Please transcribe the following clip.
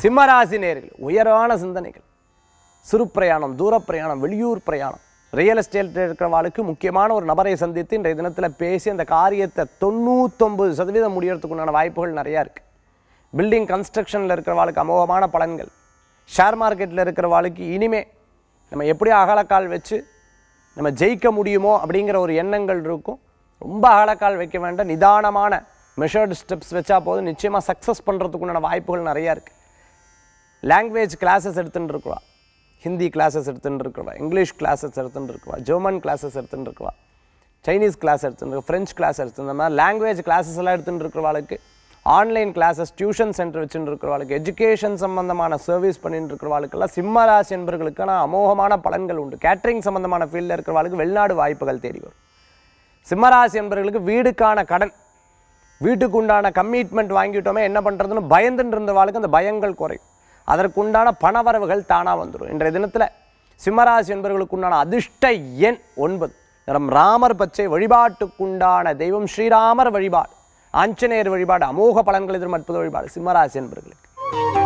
சிம்மராசி நேர்கள் உயரான சிந்தனைகள் சிறு பிரயாணம் தூர பிரயாணம் வெளியூர் பிரயாணம் ரியல் எஸ்டேட் இருக்கிறவாளுக்கு முக்கியமான ஒரு நபரை சந்தித்து இன்றைய தினத்தில் பேசி அந்த காரியத்தை தொண்ணூத்தொம்பது சதவீதம் முடியறதுக்கு உண்டான வாய்ப்புகள் நிறையா இருக்குது பில்டிங் கன்ஸ்ட்ரக்ஷனில் இருக்கிறவாளுக்கு அமோகமான பலன்கள் ஷேர் மார்க்கெட்டில் இருக்கிறவாளுக்கு இனிமே நம்ம எப்படி அகலக்கால் வச்சு நம்ம ஜெயிக்க முடியுமோ அப்படிங்கிற ஒரு எண்ணங்கள் இருக்கும் ரொம்ப அகலக்கால் வைக்க வேண்டாம் நிதானமான மெஷர்டு ஸ்டெப்ஸ் வச்சா போதும் நிச்சயமாக சக்ஸஸ் பண்ணுறதுக்குண்டான வாய்ப்புகள் நிறையா இருக்குது லாங்குவேஜ் கிளாஸஸ் எடுத்துட்டு இருக்குவா ஹிந்தி கிளாஸஸ் எடுத்துட்டு இருக்குவா இங்கிலீஷ் கிளாஸஸ் எடுத்துட்டு இருக்குவா ஜெர்மன் கிளாஸஸ் எடுத்துட்டு இருக்குவா சைனீஸ் கிளாஸ் எடுத்துட்டு ஃப்ரெஞ்ச் கிளாஸ் எடுத்து இந்த மாதிரி லாங்குவேஜ் கிளாஸஸ் எல்லாம் எடுத்துட்டு இருக்கிறவாளுக்கு ஆன்லைன் கிளாஸஸ் டியூஷன் சென்டர் வச்சுட்டு இருக்கிறவாளுக்கு எஜுகேஷன் சம்பந்தமான சர்வீஸ் பண்ணிட்டு இருக்கிறவாளுக்கெல்லாம் சிம்ம ராசி என்பவர்களுக்கான அமோகமான பலன்கள் உண்டு கேட்டரிங் சம்பந்தமான ஃபீல்டில் இருக்கிறவாளுக்கு வெளிநாடு வாய்ப்புகள் தேடி வரும் சிம்மராசி என்பவர்களுக்கு வீடுக்கான கடன் வீட்டுக்கு உண்டான கமிட்மெண்ட் வாங்கிட்டோமே என்ன பண்ணுறதுன்னு பயந்துட்டு இருந்தவாளுக்கு அந்த பயங்கள் குறையும் அதற்குண்டான பணவரவுகள் தானாக வந்துடும் இன்றைய தினத்தில் சிம்மராசி என்பவர்களுக்கு உண்டான அதிர்ஷ்ட எண் ஒன்பது நிறம் ராமர் பச்சை வழிபாட்டுக்குண்டான தெய்வம் ஸ்ரீராமர் வழிபாடு ஆஞ்சநேயர் வழிபாடு அமோக பலன்கள் எதிரும் அற்புத வழிபாடு சிம்மராசி என்பவர்களுக்கு